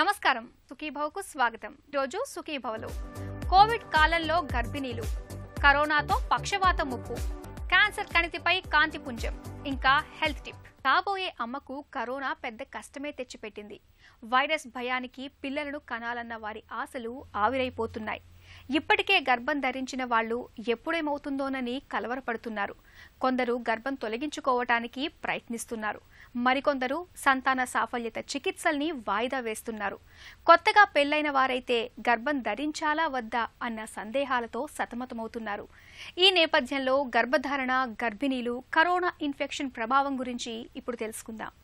నమస్కారం సుఖీభవకు స్వాగతం రోజు సుఖీభవలో కోవిడ్ కాలంలో గర్భిణీలు కరోనాతో పక్షవాత ముప్పు క్యాన్సర్ కణితిపై కాంతి పుంజం ఇంకా హెల్త్ టిప్ కాబోయే అమ్మకు కరోనా పెద్ద కష్టమే తెచ్చిపెట్టింది వైరస్ భయానికి పిల్లలను కనాలన్న వారి ఆశలు ఆవిరైపోతున్నాయి ఇప్పటికే గర్భం ధరించిన వాళ్ళు ఎప్పుడేమవుతుందోనని కలవరపడుతున్నారు కొందరు గర్భం తొలగించుకోవటానికి ప్రయత్నిస్తున్నారు మరికొందరు సంతాన సాఫల్యత చికిత్సల్ని వాయిదా వేస్తున్నారు కొత్తగా పెళ్లైన వారైతే గర్భం ధరించాలా వద్దా అన్న సందేహాలతో సతమతమవుతున్నారు ఈ నేపథ్యంలో గర్భధారణ గర్భిణీలు కరోనా ఇన్ఫెక్షన్ ప్రభావం గురించి ఇప్పుడు తెలుసుకుందాం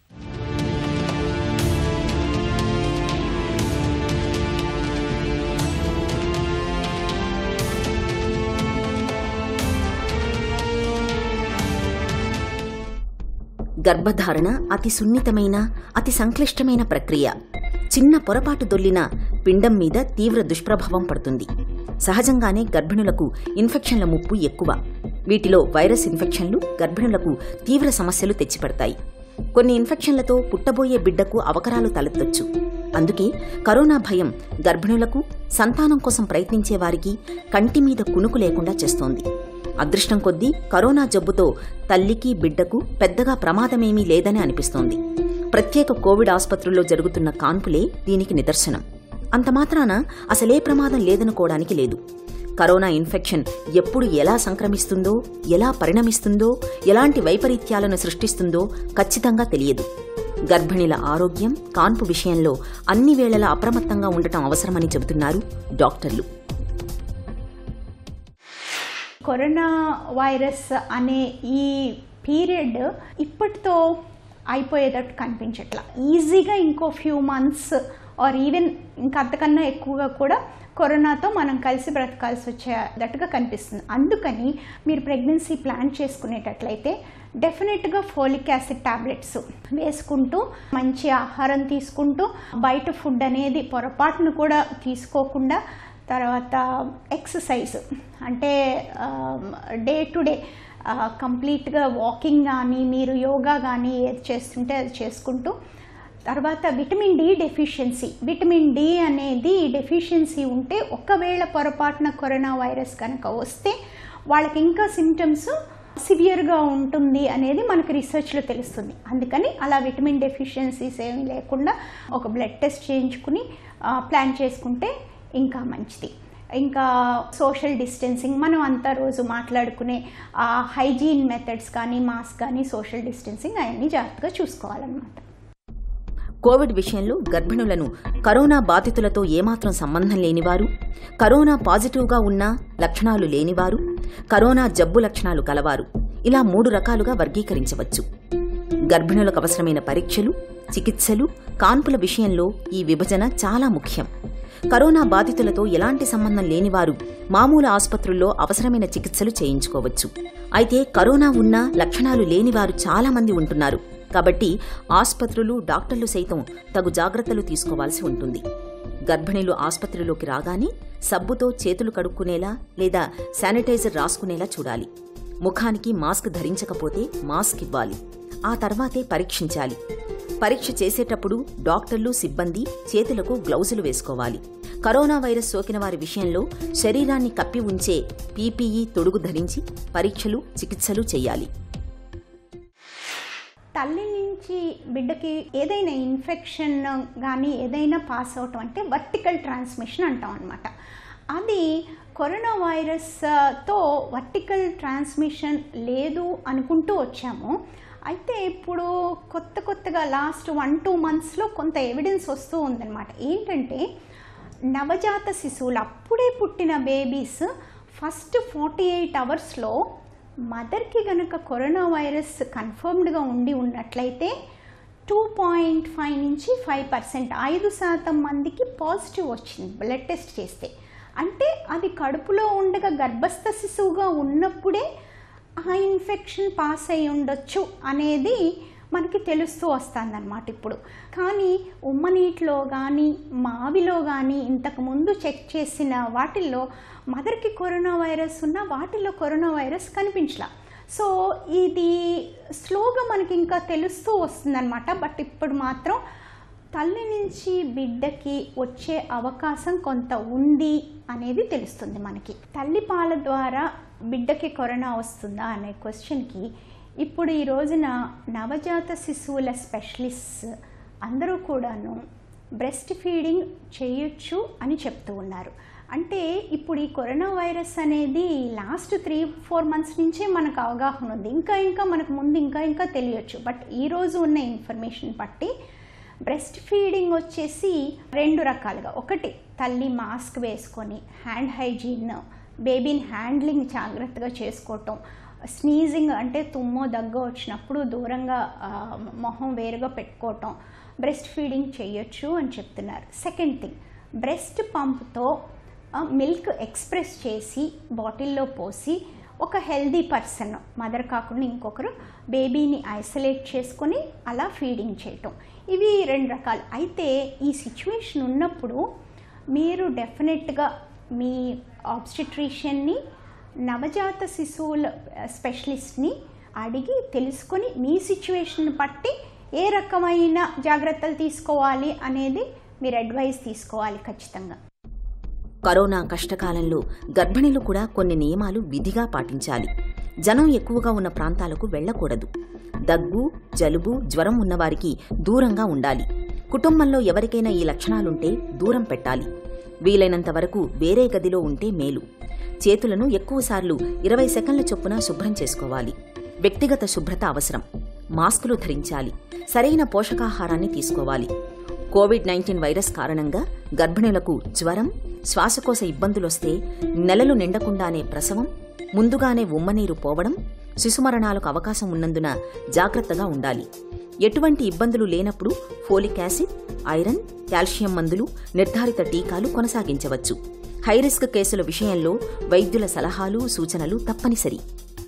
గర్భధారణ అతి సున్నితమైన అతి సంక్లిష్టమైన ప్రక్రియ చిన్న పొరపాటు దొల్లిన పిండం మీద తీవ్ర దుష్ప్రభావం పడుతుంది సహజంగానే గర్భిణులకు ఇన్ఫెక్షన్ల ముప్పు ఎక్కువ వీటిలో వైరస్ ఇన్ఫెక్షన్లు గర్భిణులకు తీవ్ర సమస్యలు తెచ్చిపెడతాయి కొన్ని ఇన్ఫెక్షన్లతో పుట్టబోయే బిడ్డకు అవకరాలు తలెత్తొచ్చు అందుకే కరోనా భయం గర్భిణులకు సంతానం కోసం ప్రయత్నించే వారికి కంటి మీద కునుకు లేకుండా చేస్తోంది అదృష్టం కొద్దీ కరోనా జబ్బుతో తల్లికి బిడ్డకు పెద్దగా ప్రమాదమేమీ లేదని అనిపిస్తోంది ప్రత్యేక కోవిడ్ ఆసుపత్రుల్లో జరుగుతున్న కాన్పులే దీనికి నిదర్శనం అంత మాత్రాన అసలే ప్రమాదం లేదనుకోవడానికి లేదు కరోనా ఇన్ఫెక్షన్ ఎప్పుడు ఎలా సంక్రమిస్తుందో ఎలా పరిణమిస్తుందో ఎలాంటి వైపరీత్యాలను సృష్టిస్తుందో ఖచ్చితంగా తెలియదు గర్భిణీల ఆరోగ్యం కాన్పు విషయంలో అన్ని వేళలా అప్రమత్తంగా ఉండటం అవసరమని చెబుతున్నారు డాక్టర్లు కరోనా వైరస్ అనే ఈ పీరియడ్ ఇప్పటితో అయిపోయేటట్టు కనిపించట్లా ఈజీగా ఇంకో ఫ్యూ మంత్స్ ఆర్ ఈవెన్ ఇంకా అంతకన్నా ఎక్కువగా కూడా కరోనాతో మనం కలిసి బ్రతకాల్సి వచ్చేటట్టుగా కనిపిస్తుంది అందుకని మీరు ప్రెగ్నెన్సీ ప్లాన్ చేసుకునేటట్లయితే డెఫినెట్గా ఫోలిక్ యాసిడ్ టాబ్లెట్స్ వేసుకుంటూ మంచి ఆహారం తీసుకుంటూ బయట ఫుడ్ అనేది పొరపాటును కూడా తీసుకోకుండా తర్వాత ఎక్సర్సైజ్ అంటే డే టు డే కంప్లీట్గా వాకింగ్ కానీ మీరు యోగా కానీ ఏది చేస్తుంటే అది చేసుకుంటూ తర్వాత vitamin D deficiency vitamin D అనేది డెఫిషియన్సీ ఉంటే ఒకవేళ పొరపాటున కరోనా వైరస్ కనుక వస్తే వాళ్ళకి ఇంకా సిమ్టమ్స్ సివియర్గా ఉంటుంది అనేది మనకు రీసెర్చ్లో తెలుస్తుంది అందుకని అలా విటమిన్ డెఫిషియన్సీస్ ఏమీ లేకుండా ఒక బ్లడ్ టెస్ట్ చేయించుకుని ప్లాన్ చేసుకుంటే ఇంకా మంచిది ఇంకా సోషల్ డిస్టెన్సింగ్ మనం అంతా రోజు మాట్లాడుకునే హైజీన్ మెథడ్స్ కానీ మాస్క్ కానీ సోషల్ డిస్టెన్సింగ్ అవన్నీ జాగ్రత్తగా చూసుకోవాలన్నమాట కోవిడ్ విషయంలో గర్భిణులను కరోనా బాధితులతో ఏమాత్రం సంబంధం లేనివారు కరోనా పాజిటివ్గా ఉన్నా లక్షణాలు లేనివారు కరోనా జబ్బు లక్షణాలు కలవారు ఇలా మూడు రకాలుగా వర్గీకరించవచ్చు గర్భిణులకు అవసరమైన పరీక్షలు చికిత్సలు కాన్పుల విషయంలో ఈ విభజన చాలా ముఖ్యం కరోనా బాధితులతో ఎలాంటి సంబంధం లేనివారు మామూలు ఆసుపత్రుల్లో అవసరమైన చికిత్సలు చేయించుకోవచ్చు అయితే కరోనా ఉన్నా లక్షణాలు లేనివారు చాలా మంది ఉంటున్నారు కాబట్టి ఆసుపత్రులు డాక్టర్లు సైతం తగు జాగ్రత్తలు తీసుకోవాల్సి ఉంటుంది గర్భిణీలు ఆసుపత్రిలోకి రాగానే సబ్బుతో చేతులు కడుక్కునేలా లేదా శానిటైజర్ రాసుకునేలా చూడాలి ముఖానికి మాస్క్ ధరించకపోతే మాస్క్ ఇవ్వాలి ఆ తర్వాతే పరీక్షించాలి పరీక్ష చేసేటప్పుడు డాక్టర్లు సిబ్బంది చేతులకు గ్లౌజులు వేసుకోవాలి కరోనా వైరస్ సోకిన వారి విషయంలో శరీరాన్ని కప్పి ఉంచే పీపీఈ తొడుగు ధరించి పరీక్షలు చికిత్సలు చేయాలి తల్లి నుంచి బిడ్డకి ఏదైనా ఇన్ఫెక్షన్ కానీ ఏదైనా పాస్ అవటం అంటే వర్టికల్ ట్రాన్స్మిషన్ అంటాం అనమాట అది కరోనా వైరస్తో వర్టికల్ ట్రాన్స్మిషన్ లేదు అనుకుంటూ వచ్చాము అయితే ఇప్పుడు కొత్త కొత్తగా లాస్ట్ వన్ టూ మంత్స్లో కొంత ఎవిడెన్స్ వస్తూ ఉందన్నమాట ఏంటంటే నవజాత శిశువులు అప్పుడే పుట్టిన బేబీస్ ఫస్ట్ ఫార్టీ ఎయిట్ అవర్స్లో మదర్కి గనక కరోనా వైరస్ కన్ఫర్మ్డ్గా ఉండి ఉన్నట్లయితే టూ పాయింట్ ఫైవ్ నుంచి ఫైవ్ పర్సెంట్ ఐదు శాతం మందికి పాజిటివ్ వచ్చింది బ్లడ్ టెస్ట్ చేస్తే అంటే అది కడుపులో ఉండగా గర్భస్థ శిశువుగా ఉన్నప్పుడే ఆ ఇన్ఫెక్షన్ పాస్ అయి ఉండొచ్చు అనేది మనకి తెలుస్తూ వస్తుందన్నమాట ఇప్పుడు కానీ ఉమ్మ నీటిలో కానీ మావిలో కానీ ఇంతకుముందు చెక్ చేసిన వాటిల్లో మదర్కి కరోనా వైరస్ ఉన్న వాటిల్లో కరోనా వైరస్ కనిపించలా సో ఇది స్లోగా మనకి ఇంకా తెలుస్తూ వస్తుందన్నమాట బట్ ఇప్పుడు మాత్రం తల్లి నుంచి బిడ్డకి వచ్చే అవకాశం కొంత ఉంది అనేది తెలుస్తుంది మనకి తల్లి పాల ద్వారా బిడ్డకి కరోనా వస్తుందా అనే క్వశ్చన్కి ఇప్పుడు ఈ రోజున నవజాత శిశువుల స్పెషలిస్ట్ అందరూ కూడాను బ్రెస్ట్ ఫీడింగ్ చేయొచ్చు అని చెప్తూ ఉన్నారు అంటే ఇప్పుడు ఈ కరోనా వైరస్ అనేది లాస్ట్ త్రీ ఫోర్ మంత్స్ నుంచే మనకు అవగాహన ఉంది ఇంకా ఇంకా మనకు ముందు ఇంకా ఇంకా తెలియచ్చు బట్ ఈరోజు ఉన్న ఇన్ఫర్మేషన్ బట్టి బ్రెస్ట్ ఫీడింగ్ వచ్చేసి రెండు రకాలుగా ఒకటి తల్లి మాస్క్ వేసుకొని హ్యాండ్ హైజీన్ బేబీని హ్యాండ్లింగ్ జాగ్రత్తగా చేసుకోవటం స్నీజింగ్ అంటే తుమ్మో దగ్గు వచ్చినప్పుడు దూరంగా ఆ, మొహం వేరుగా పెట్టుకోవటం బ్రెస్ట్ ఫీడింగ్ చేయొచ్చు అని చెప్తున్నారు సెకండ్ థింగ్ బ్రెస్ట్ పంప్తో మిల్క్ ఎక్స్ప్రెస్ చేసి బాటిల్లో పోసి ఒక హెల్దీ పర్సన్ మదర్ కాకుండా ఇంకొకరు బేబీని ఐసోలేట్ చేసుకొని అలా ఫీడింగ్ చేయటం ఇవి రెండు రకాలు అయితే ఈ సిచ్యువేషన్ ఉన్నప్పుడు మీరు డెఫినెట్గా మీ ఆబ్స్టిట్రిషియన్ని నవజాత శిశువుల స్పెషలిస్ట్ని అడిగి తెలుసుకొని మీ సిచ్యువేషన్ బట్టి ఏ రకమైన జాగ్రత్తలు తీసుకోవాలి అనేది మీరు అడ్వైస్ తీసుకోవాలి ఖచ్చితంగా కరోనా కష్టకాలంలో గర్భిణీలు కూడా కొన్ని నియమాలు విధిగా పాటించాలి జనం ఎక్కువగా ఉన్న ప్రాంతాలకు వెళ్ళకూడదు దగ్గు జలుబు జ్వరం ఉన్నవారికి దూరంగా ఉండాలి కుటుంబంలో ఎవరికైనా ఈ లక్షణాలుంటే దూరం పెట్టాలి వీలైనంత వరకు వేరే గదిలో ఉంటే మేలు చేతులను ఎక్కువసార్లు ఇరవై సెకండ్ల చొప్పున శుభ్రం చేసుకోవాలి వ్యక్తిగత శుభ్రత అవసరం మాస్కులు ధరించాలి సరైన పోషకాహారాన్ని తీసుకోవాలి కోవిడ్ నైన్టీన్ వైరస్ కారణంగా గర్భిణులకు జ్వరం శ్వాసకోశ ఇబ్బందులొస్తే నెలలు నిండకుండానే ప్రసవం ముందుగానే ఉమ్మనీరు పోవడం శిశుమరణాలకు అవకాశం ఉన్నందున జాగ్రత్తగా ఉండాలి ఎటువంటి ఇబ్బందులు లేనప్పుడు ఫోలిక్ యాసిడ్ ఐరన్ కాల్షియం మందులు నిర్ధారిత టీకాలు కొనసాగించవచ్చు హైరిస్క్ కేసుల విషయంలో వైద్యుల సలహాలు సూచనలు తప్పనిసరి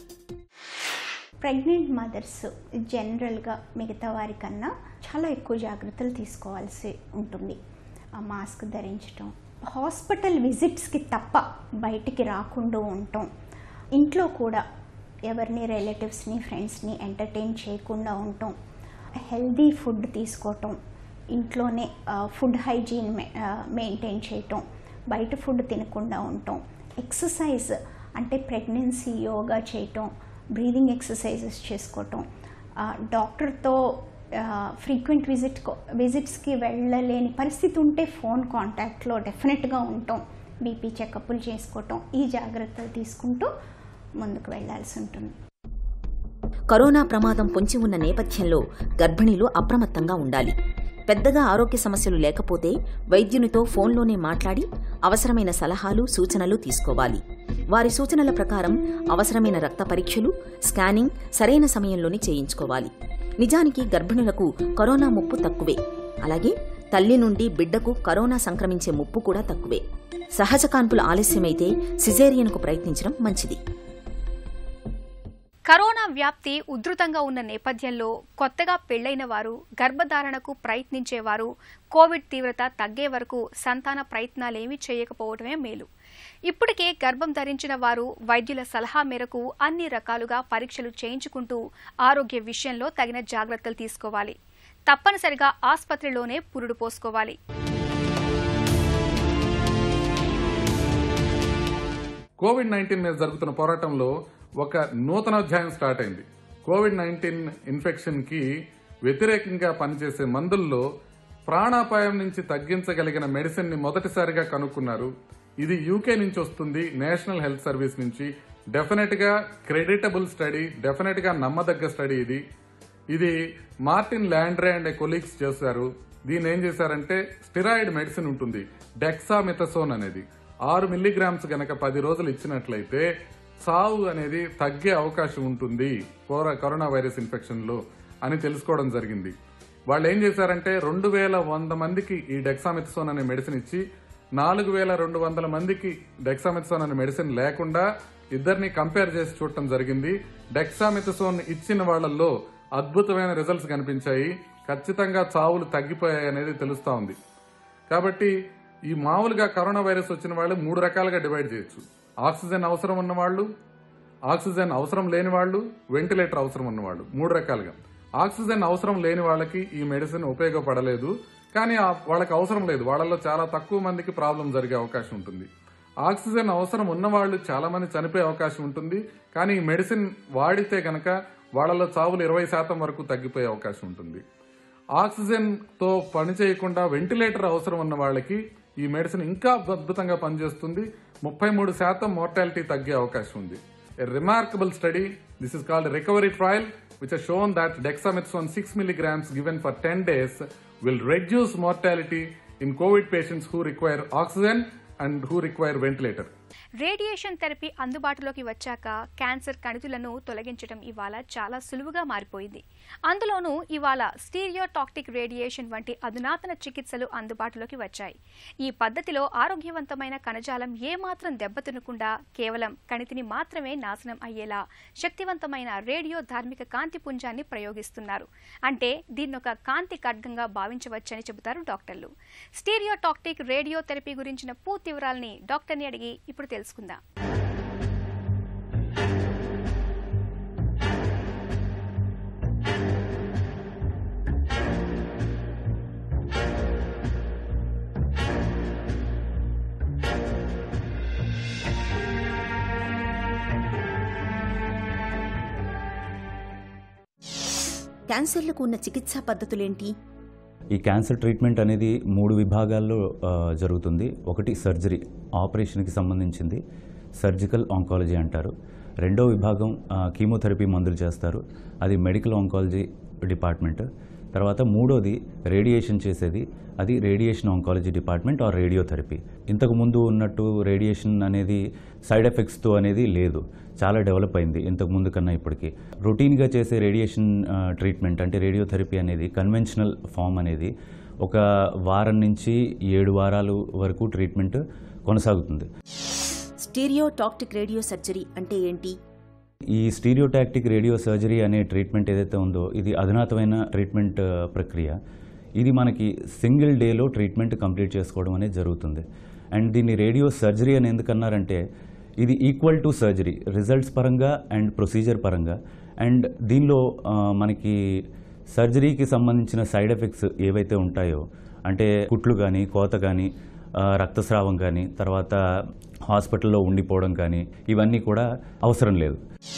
ప్రెగ్నెంట్ మదర్స్ జనరల్గా మిగతా వారికన్నా చాలా ఎక్కువ జాగ్రత్తలు తీసుకోవాల్సి ఉంటుంది ఆ మాస్క్ ధరించటం హాస్పిటల్ విజిట్స్కి తప్ప బయటికి రాకుండా ఉండటం ఇంట్లో కూడా ఎవరిని రిలేటివ్స్ని ఫ్రెండ్స్ని ఎంటర్టైన్ చేయకుండా ఉండటం హెల్దీ ఫుడ్ తీసుకోవటం ఇంట్లోనే ఫుడ్ హైజీన్ మెయింటైన్ చేయటం బయట ఫుడ్ తినకుండా ఉండటం ఎక్సర్సైజ్ అంటే ప్రెగ్నెన్సీ యోగా చేయటం బ్రీదింగ్ ఎక్సర్సైజెస్ చేసుకోవటం ఆ, డాక్టర్తో ఫ్రీక్వెంట్ విజిట్ విజిట్స్కి వెళ్ళలేని పరిస్థితి ఉంటే ఫోన్ కాంటాక్ట్లో డెఫినెట్గా ఉండటం బీపీ చెకప్లు చేసుకోవటం ఈ జాగ్రత్తలు తీసుకుంటూ ముందుకు వెళ్ళాల్సి ఉంటుంది కరోనా ప్రమాదం పొంచి ఉన్న నేపథ్యంలో గర్భిణీలు అప్రమత్తంగా ఉండాలి పెద్దగా ఆరోగ్య సమస్యలు లేకపోతే వైద్యునితో ఫోన్లోనే మాట్లాడి అవసరమైన సలహాలు సూచనలు తీసుకోవాలి వారి సూచనల ప్రకారం అవసరమైన రక్త పరీక్షలు స్కానింగ్ సరైన సమయంలోనే చేయించుకోవాలి నిజానికి గర్భిణులకు కరోనా ముప్పు తక్కువే అలాగే తల్లి నుండి బిడ్డకు కరోనా సంక్రమించే ముప్పు కూడా తక్కువే సహజ కాన్పులు ఆలస్యమైతే సిజేరియన్కు ప్రయత్నించడం మంచిది కరోనా వ్యాప్తి ఉధృతంగా ఉన్న నేపథ్యంలో కొత్తగా పెళ్లైన వారు గర్భధారణకు ప్రయత్నించేవారు కోవిడ్ తీవ్రత తగ్గే వరకు సంతాన ప్రయత్నాలేమీ చేయకపోవడమే మేలు ఇప్పటికే గర్భం ధరించిన వారు వైద్యుల సలహా మేరకు అన్ని రకాలుగా పరీక్షలు చేయించుకుంటూ ఆరోగ్య విషయంలో తగిన జాగ్రత్తలు తీసుకోవాలి తప్పనిసరిగా ఆసుపత్రిలోనే పురుడు పోసుకోవాలి కోవిడ్ నైన్టీన్ మీద జరుగుతున్న పోరాటంలో ఒక నూతన అధ్యాయం స్టార్ట్ అయింది కోవిడ్ నైన్టీన్ ఇన్ఫెక్షన్ కి వ్యతిరేకంగా పనిచేసే మందుల్లో ప్రాణాపాయం నుంచి తగ్గించగలిగిన మెడిసిన్ ని మొదటిసారిగా కనుక్కున్నారు ఇది యూకే నుంచి వస్తుంది నేషనల్ హెల్త్ సర్వీస్ నుంచి డెఫినెట్ గా క్రెడిటబుల్ స్టడీ డెఫినెట్ గా నమ్మదగ్గ స్టడీ ఇది ఇది మార్టిన్ ల్యాండ్రే అండ్ కొలీగ్స్ చేశారు దీన్ని ఏం చేశారంటే స్టిరాయిడ్ మెడిసిన్ ఉంటుంది డెక్సామిథసోన్ అనేది ఆరు మిల్లీగ్రామ్స్ గనక పది రోజులు ఇచ్చినట్లయితే సావు అనేది తగ్గే అవకాశం ఉంటుంది కోర- కరోనా వైరస్ ఇన్ఫెక్షన్ లో అని తెలుసుకోవడం జరిగింది వాళ్ళు ఏం చేశారంటే రెండు వేల వంద మందికి ఈ డెక్సామిథసోన్ అనే మెడిసిన్ ఇచ్చి నాలుగు వేల రెండు వందల మందికి డెక్సామిథసోన్ అనే మెడిసిన్ లేకుండా ఇద్దరిని కంపేర్ చేసి చూడటం జరిగింది డెక్సామిథసోన్ ఇచ్చిన వాళ్ళల్లో అద్భుతమైన రిజల్ట్స్ కనిపించాయి ఖచ్చితంగా చావులు తగ్గిపోయాయి అనేది తెలుస్తా ఉంది కాబట్టి ఈ మామూలుగా కరోనా వైరస్ వచ్చిన వాళ్ళు మూడు రకాలుగా డివైడ్ చేయొచ్చు ఆక్సిజన్ అవసరం ఉన్న వాళ్ళు ఆక్సిజన్ అవసరం లేని వాళ్ళు వెంటిలేటర్ అవసరం ఉన్న వాళ్ళు మూడు రకాలుగా ఆక్సిజన్ అవసరం లేని వాళ్ళకి ఈ మెడిసిన్ ఉపయోగపడలేదు కానీ ఆ- వాళ్ళకి అవసరం లేదు వాళ్ళలో చాలా తక్కువ మందికి ప్రాబ్లం జరిగే అవకాశం ఉంటుంది ఆక్సిజన్ అవసరం ఉన్నవాళ్ళు చాలా మంది చనిపోయే అవకాశం ఉంటుంది కానీ ఈ మెడిసిన్ వాడితే గనక వాళ్ళలో చావులు ఇరవై శాతం వరకు తగ్గిపోయే అవకాశం ఉంటుంది ఆక్సిజన్ తో పని చేయకుండా వెంటిలేటర్ అవసరం ఉన్న వాళ్ళకి ఈ మెడిసిన్ ఇంకా అద్భుతంగా పనిచేస్తుంది ముప్పై మూడు శాతం మోర్టాలిటీ తగ్గే అవకాశం ఉంది a remarkable study this is called recovery trial which has shown that dexamethasone 6 milligrams given for 10 days will reduce mortality in COVID patients who require oxygen and who require ventilator. Radiation therapy అందుబాటులోకి వచ్చాక cancer కణితులను తొలగించడం ఇవాళ చాలా సులువుగా మారిపోయింది అందులోనూ ఇవాళ stereotactic radiation వంటి అధునాతన చికిత్సలు అందుబాటులోకి వచ్చాయి ఈ పద్ధతిలో ఆరోగ్యవంతమైన కణజాలం ఏమాత్రం దెబ్బతినకుండా కేవలం కణితిని మాత్రమే నాశనం అయ్యేలా శక్తివంతమైన రేడియో ధార్మిక కాంతి పుంజాన్ని ప్రయోగిస్తున్నారు అంటే దీన్నొక కాంతి ఖడ్గంగా భావించవచ్చని చెబుతారు డాక్టర్లు స్టీరియోటాక్టిక్ రేడియో థెరపీ గురించిన పూర్తి వివరాల్ని డాక్టర్ని అడిగి ఇప్పుడు తెలుసుకుందాం క్యాన్సర్లకు ఉన్న చికిత్సా పద్ధతులేంటి ఈ క్యాన్సర్ ట్రీట్మెంట్ అనేది మూడు విభాగాల్లో ఆ, జరుగుతుంది ఒకటి సర్జరీ ఆపరేషన్కి సంబంధించింది సర్జికల్ ఆంకాలజీ అంటారు రెండో విభాగం ఆ, కీమోథెరపీ మందులు చేస్తారు అది మెడికల్ ఆంకాలజీ డిపార్ట్మెంట్ తర్వాత మూడోది రేడియేషన్ చేసేది అది radiation oncology department or radiotherapy ఇంతకు ముందు ఉన్నట్టు రేడియేషన్ అనేది సైడ్ ఎఫెక్ట్స్తో అనేది లేదు చాలా డెవలప్ అయింది ఇంతకు ముందు కన్నా ఇప్పటికి రొటీన్గా చేసే రేడియేషన్ ఆ, ట్రీట్మెంట్ అంటే రేడియోథెరపీ అనేది కన్వెన్షనల్ ఫామ్ అనేది ఒక వారం నుంచి ఏడు వారాలు వరకు ట్రీట్మెంట్ కొనసాగుతుంది స్టీరియోటాక్టిక్ రేడియో సర్జరీ అంటే ఏంటి ఈ స్టీరియోటాక్టిక్ రేడియో సర్జరీ అనే ట్రీట్మెంట్ ఏదైతే ఉందో ఇది అధునాతమైన ట్రీట్మెంట్ ఆ, ప్రక్రియ ఇది మనకి సింగిల్ డేలో ట్రీట్మెంట్ కంప్లీట్ చేసుకోవడం అనేది జరుగుతుంది అండ్ దీన్ని రేడియో సర్జరీ అని ఎందుకన్నారంటే ఇది ఈక్వల్ టు సర్జరీ రిజల్ట్స్ పరంగా అండ్ ప్రొసీజర్ పరంగా అండ్ దీనిలో ఆ, మనకి సర్జరీకి సంబంధించిన సైడ్ ఎఫెక్ట్స్ ఏవైతే ఉంటాయో అంటే కుట్లు కానీ కోత కానీ ఆ, రక్తస్రావం కానీ తర్వాత హాస్పిటల్లో ఉండిపోవడం కానీ ఇవన్నీ కూడా అవసరం లేదు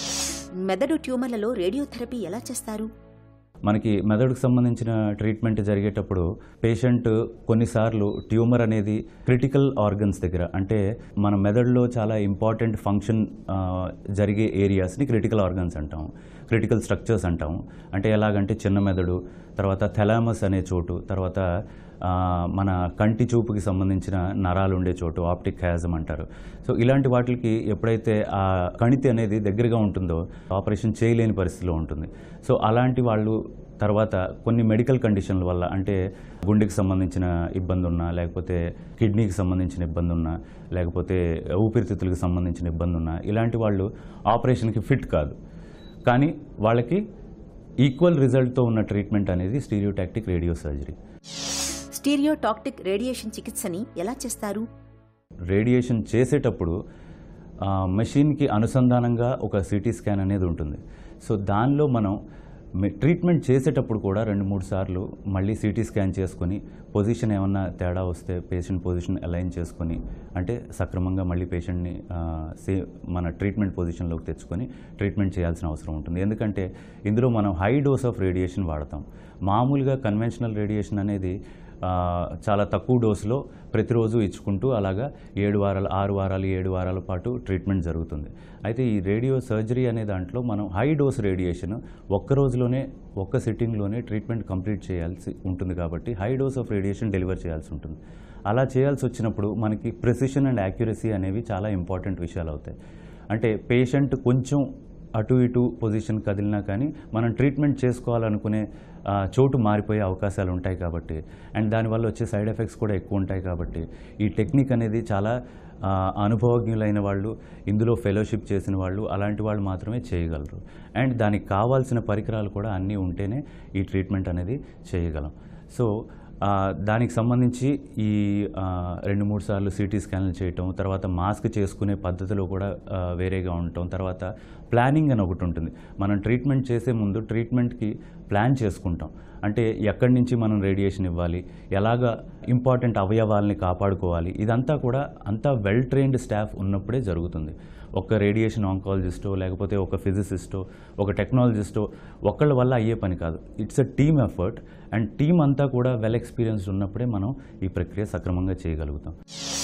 మెదడు ట్యూమర్లలో రేడియోథెరపీ ఎలా చేస్తారు మనకి మెదడుకు సంబంధించిన ట్రీట్మెంట్ జరిగేటప్పుడు పేషెంట్ కొన్నిసార్లు ట్యూమర్ అనేది క్రిటికల్ ఆర్గన్స్ దగ్గర అంటే మన మెదడులో చాలా ఇంపార్టెంట్ ఫంక్షన్ ఆ, జరిగే ఏరియాస్ని క్రిటికల్ ఆర్గన్స్ అంటాం క్రిటికల్ స్ట్రక్చర్స్ అంటాం అంటే ఎలాగంటే చిన్న మెదడు తర్వాత థెలామస్ అనే చోటు తర్వాత ఆ, మన కంటి చూపుకి సంబంధించిన నరాలు ఉండే చోటు ఆప్టిక్ హ్యాజం అంటారు సో ఇలాంటి వాటికి ఎప్పుడైతే ఆ కణితి అనేది దగ్గరగా ఉంటుందో ఆపరేషన్ చేయలేని పరిస్థితిలో ఉంటుంది సో అలాంటి వాళ్ళు తర్వాత కొన్ని మెడికల్ కండిషన్ల వల్ల అంటే గుండెకి సంబంధించిన ఇబ్బంది ఉన్నా లేకపోతే కిడ్నీకి సంబంధించిన ఇబ్బంది ఉన్నా లేకపోతే ఊపిరితిత్తులకు సంబంధించిన ఇబ్బంది ఉన్నా ఇలాంటి వాళ్ళు ఆపరేషన్కి ఫిట్ కాదు కానీ వాళ్ళకి ఈక్వల్ రిజల్ట్తో ఉన్న ట్రీట్మెంట్ అనేది stereotactic radio surgery stereotactic radiation చికిత్సని ఎలా చేస్తారు రేడియేషన్ చేసేటప్పుడు ఆ, మెషిన్కి అనుసంధానంగా ఒక సిటీ స్కాన్ అనేది ఉంటుంది సో దానిలో మనం మె- ట్రీట్మెంట్ చేసేటప్పుడు కూడా రెండు మూడు సార్లు మళ్ళీ సిటీ స్కాన్ చేసుకొని పొజిషన్ ఏమన్నా తేడా వస్తే పేషెంట్ పొజిషన్ అలైన్ చేసుకొని అంటే సక్రమంగా మళ్ళీ పేషెంట్ని ఆ, సే మన ట్రీట్మెంట్ పొజిషన్లోకి తెచ్చుకొని ట్రీట్మెంట్ చేయాల్సిన అవసరం ఉంటుంది ఎందుకంటే ఇందులో మనం హై డోస్ ఆఫ్ రేడియేషన్ వాడతాం మామూలుగా కన్వెన్షనల్ రేడియేషన్ అనేది ఆ, చాలా తక్కువ డోసులో ప్రతిరోజు ఇచ్చుకుంటూ అలాగా ఏడు వారాలు ఆరు వారాలు ఏడు వారాల పాటు ట్రీట్మెంట్ జరుగుతుంది అయితే ఈ రేడియో సర్జరీ అనే దాంట్లో మనం హై డోస్ రేడియేషన్ ఒక్క రోజులోనే ఒక్క సిట్టింగ్లోనే ట్రీట్మెంట్ కంప్లీట్ చేయాల్సి ఉంటుంది కాబట్టి high dose of radiation deliver చేయాల్సి ఉంటుంది అలా చేయాల్సి వచ్చినప్పుడు మనకి ప్రెసిషన్ అండ్ యాక్యురసీ అనేవి చాలా ఇంపార్టెంట్ విషయాలు అవుతాయి అంటే పేషెంట్ కొంచెం అటు ఇటు పొజిషన్ కదిలినా కానీ మనం ట్రీట్మెంట్ చేసుకోవాలనుకునే ఆ, చోటు మారిపోయే అవకాశాలు ఉంటాయి కాబట్టి అండ్ దానివల్ల వచ్చే సైడ్ ఎఫెక్ట్స్ కూడా ఎక్కువ ఉంటాయి కాబట్టి ఈ టెక్నిక్ అనేది చాలా ఆ, అనుభవజ్ఞులైన వాళ్ళు ఇందులో ఫెలోషిప్ చేసిన వాళ్ళు అలాంటి వాళ్ళు మాత్రమే చేయగలరు అండ్ దానికి కావాల్సిన పరికరాలు కూడా అన్నీ ఉంటేనే ఈ ట్రీట్మెంట్ అనేది చేయగలం సో ఆ, దానికి సంబంధించి ఈ ఆ, రెండు మూడు సార్లు సిటీ స్కాన్లు చేయటం తర్వాత మాస్క్ చేసుకునే పద్ధతిలో కూడా ఆ, వేరేగా ఉండటం తర్వాత ప్లానింగ్ అని ఒకటి ఉంటుంది మనం ట్రీట్మెంట్ చేసే ముందు ట్రీట్మెంట్కి ప్లాన్ చేసుకుంటాం అంటే ఎక్కడి నుంచి మనం రేడియేషన్ ఇవ్వాలి ఎలాగ ఇంపార్టెంట్ అవయవాల్ని కాపాడుకోవాలి ఇదంతా కూడా అంతా వెల్ ట్రైన్డ్ స్టాఫ్ ఉన్నప్పుడే జరుగుతుంది ఒక రేడియేషన్ ఆంకాలజిస్టో లేకపోతే ఒక ఫిజిసిస్టో ఒక టెక్నాలజిస్టో ఒకళ్ళ వల్ల అయ్యే పని కాదు it's a team effort and team అంతా కూడా వెల్ ఎక్స్పీరియన్స్డ్ ఉన్నప్పుడే మనం ఈ ప్రక్రియ సక్రమంగా చేయగలుగుతాం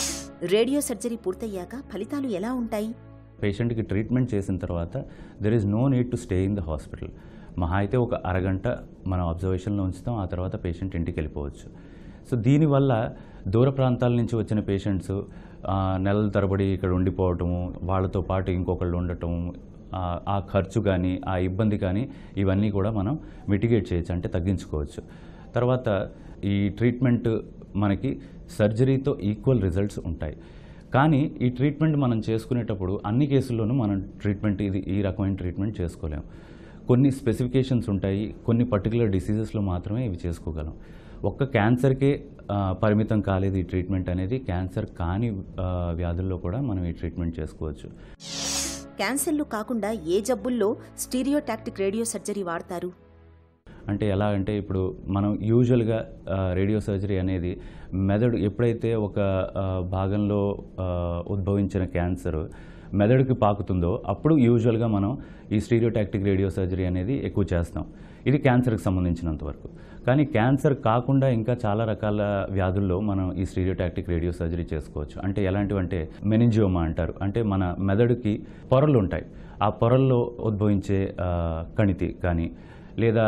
రేడియో సర్జరీ పూర్తయ్యాక ఫలితాలు ఎలా ఉంటాయి పేషెంట్కి ట్రీట్మెంట్ చేసిన తర్వాత there is no need to stay in the hospital మహా అయితే ఒక అరగంట మనం అబ్జర్వేషన్లో ఉంచుతాం ఆ తర్వాత పేషెంట్ ఇంటికి వెళ్ళిపోవచ్చు సో దీనివల్ల దూర ప్రాంతాల నుంచి వచ్చిన పేషెంట్స్ నెలల తరబడి ఇక్కడ ఉండిపోవటము వాళ్ళతో పాటు ఇంకొకళ్ళు ఉండటం ఆ, ఆ ఖర్చు కానీ ఆ ఇబ్బంది కానీ ఇవన్నీ కూడా మనం మిటిగేట్ చేయొచ్చు అంటే తగ్గించుకోవచ్చు తర్వాత ఈ ట్రీట్మెంట్ మనకి సర్జరీతో ఈక్వల్ రిజల్ట్స్ ఉంటాయి కానీ ఈ ట్రీట్మెంట్ మనం చేసుకునేటప్పుడు అన్ని కేసుల్లోనూ మనం ట్రీట్మెంట్ ఇది ఈ రకమైన ట్రీట్మెంట్ చేసుకోలేం కొన్ని స్పెసిఫికేషన్స్ ఉంటాయి కొన్ని పర్టికులర్ డిసీజెస్లో మాత్రమే ఇవి చేసుకోగలం ఒక్క క్యాన్సర్కే ఆ, పరిమితం కాలేదు ఈ ట్రీట్మెంట్ అనేది క్యాన్సర్ కాని ఆ, వ్యాధుల్లో కూడా మనం ఈ ట్రీట్మెంట్ చేసుకోవచ్చు క్యాన్సర్లు కాకుండా ఏ జబ్బుల్లో స్టీరియోటాక్టిక్ రేడియో సర్జరీ వాడతారు అంటే ఎలా అంటే ఇప్పుడు మనం యూజువల్గా ఆ, రేడియో సర్జరీ అనేది మెదడు ఎప్పుడైతే ఒక ఆ, భాగంలో ఆ, ఉద్భవించిన క్యాన్సర్ మెదడుకి పాకుతుందో అప్పుడు యూజువల్గా మనం ఈ స్టీరియోటాక్టిక్ రేడియో సర్జరీ అనేది ఎక్కువ చేస్తాం ఇది క్యాన్సర్కి సంబంధించినంత వరకు కానీ క్యాన్సర్ కాకుండా ఇంకా చాలా రకాల వ్యాధుల్లో మనం ఈ స్టీరియోటాక్టిక్ రేడియో సర్జరీ చేసుకోవచ్చు అంటే ఎలాంటివంటే మెనింజియోమా అంటారు అంటే మన మెదడుకి పొరలు ఉంటాయి ఆ పొరల్లో ఉద్భవించే ఆ, కణితి కానీ లేదా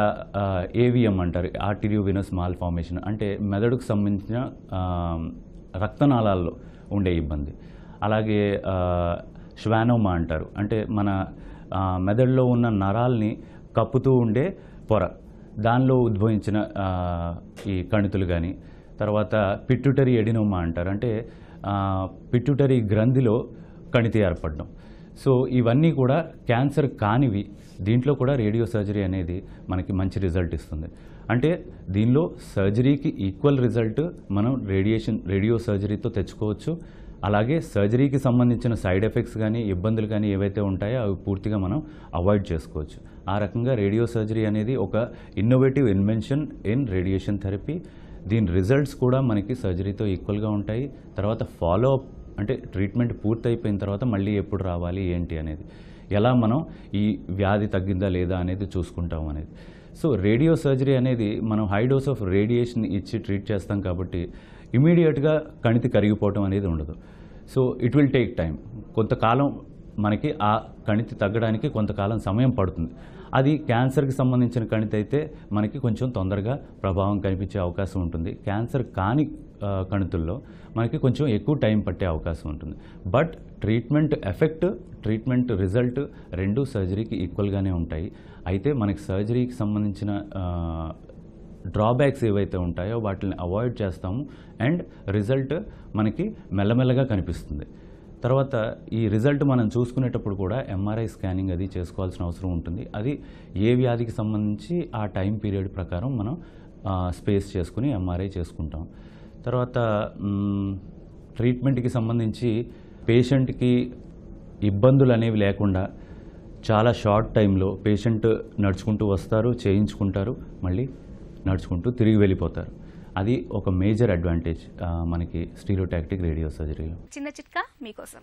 ఏవిఎం అంటారు ఆర్టిరియో వినస్ మాల్ ఫార్మేషన్ అంటే మెదడుకు సంబంధించిన ఆ, రక్తనాళాల్లో ఉండే ఇబ్బంది అలాగే ఆ, శ్వానోమా అంటారు అంటే మన ఆ, మెదడులో ఉన్న నరాల్ని కప్పుతూ ఉండే పొర దానిలో ఉద్భవించిన ఆ, ఈ కణితులు కానీ తర్వాత పిట్యూటరీ ఎడినోమా అంటారు అంటే ఆ, పిట్యూటరీ గ్రంథిలో కణితి ఏర్పడడం సో ఇవన్నీ కూడా క్యాన్సర్ కానివి దీంట్లో కూడా రేడియో సర్జరీ అనేది మనకి మంచి రిజల్ట్ ఇస్తుంది అంటే దీనిలో సర్జరీకి ఈక్వల్ రిజల్ట్ మనం రేడియేషన్ రేడియో సర్జరీతో తెచ్చుకోవచ్చు అలాగే సర్జరీకి సంబంధించిన సైడ్ ఎఫెక్ట్స్ కానీ ఇబ్బందులు కానీ ఏవైతే ఉంటాయో అవి పూర్తిగా మనం అవాయిడ్ చేసుకోవచ్చు ఆ రకంగా రేడియో సర్జరీ అనేది ఒక innovative invention in radiation therapy దీని రిజల్ట్స్ కూడా మనకి సర్జరీతో ఈక్వల్గా ఉంటాయి తర్వాత ఫాలో అప్ అంటే ట్రీట్మెంట్ పూర్తయిపోయిన తర్వాత మళ్ళీ ఎప్పుడు రావాలి ఏంటి అనేది ఎలా మనం ఈ వ్యాధి తగ్గిందా లేదా అనేది చూసుకుంటాం అనేది సో రేడియో సర్జరీ అనేది మనం హై డోస్ ఆఫ్ రేడియేషన్ ఇచ్చి ట్రీట్ చేస్తాం కాబట్టి ఇమీడియట్గా కణితి కరిగిపోవటం అనేది ఉండదు so it will take time కొంతకాలం మనకి ఆ కణితి తగ్గడానికి కొంతకాలం సమయం పడుతుంది అది క్యాన్సర్కి సంబంధించిన కణితి అయితే మనకి కొంచెం తొందరగా ప్రభావం కనిపించే అవకాశం ఉంటుంది క్యాన్సర్ కాని ఆ, కణితుల్లో మనకి కొంచెం ఎక్కువ టైం పట్టే అవకాశం ఉంటుంది but treatment effect treatment result రెండు సర్జరీకి ఈక్వల్గానే ఉంటాయి అయితే మనకి సర్జరీకి సంబంధించిన ఆ, డ్రాబ్యాక్స్ ఏవైతే ఉంటాయో వాటిని అవాయిడ్ చేస్తాము అండ్ రిజల్ట్ మనకి మెల్లమెల్లగా కనిపిస్తుంది తర్వాత ఈ రిజల్ట్ మనం చూసుకునేటప్పుడు కూడా ఎంఆర్ఐ స్కానింగ్ అది చేసుకోవాల్సిన అవసరం ఉంటుంది అది ఏ వ్యాధికి సంబంధించి ఆ టైం పీరియడ్ ప్రకారం మనం ఆ, స్పేస్ చేసుకుని ఎంఆర్ఐ చేసుకుంటాం తర్వాత మ్, ట్రీట్మెంట్కి సంబంధించి పేషెంట్కి ఇబ్బందులు అనేవి లేకుండా చాలా షార్ట్ టైంలో పేషెంట్ నడుచుకుంటూ వస్తారు చేయించుకుంటారు మళ్ళీ నడుచుకుంటూ తిరిగి వెళ్ళిపోతారు అది ఒక మేజర్ అడ్వాంటేజ్ ఆ, మనకి స్టీరియోటాక్టిక్ రేడియో సర్జరీలో చిన్న చిట్కా మీకోసం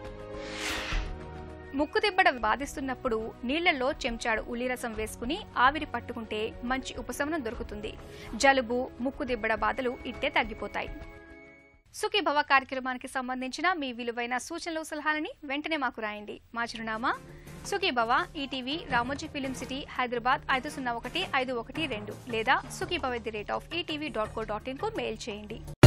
ముక్కు దిబ్బడ బాధిస్తున్నప్పుడు నీళ్లలో చెంచాడు ఉల్లిరసం వేసుకుని ఆవిరి పట్టుకుంటే మంచి ఉపశమనం దొరుకుతుంది జలుబు ముక్కు దిబ్బడ బాధలు ఇట్టే తగ్గిపోతాయి సుఖీభవ కార్యక్రమానికి సంబంధించిన మీ విలువైన సూచనలు సలహాలని వెంటనే మాకు రాయండి మా చిరునామా Sukhibhava ETV Ramoji film city Hyderabad ఐదు సున్నా ఒకటి ఐదు ఒకటి రెండు లేదా Sukhibhava the rate of ETV dot co dot ఇన్కు మెయిల్ చేయండి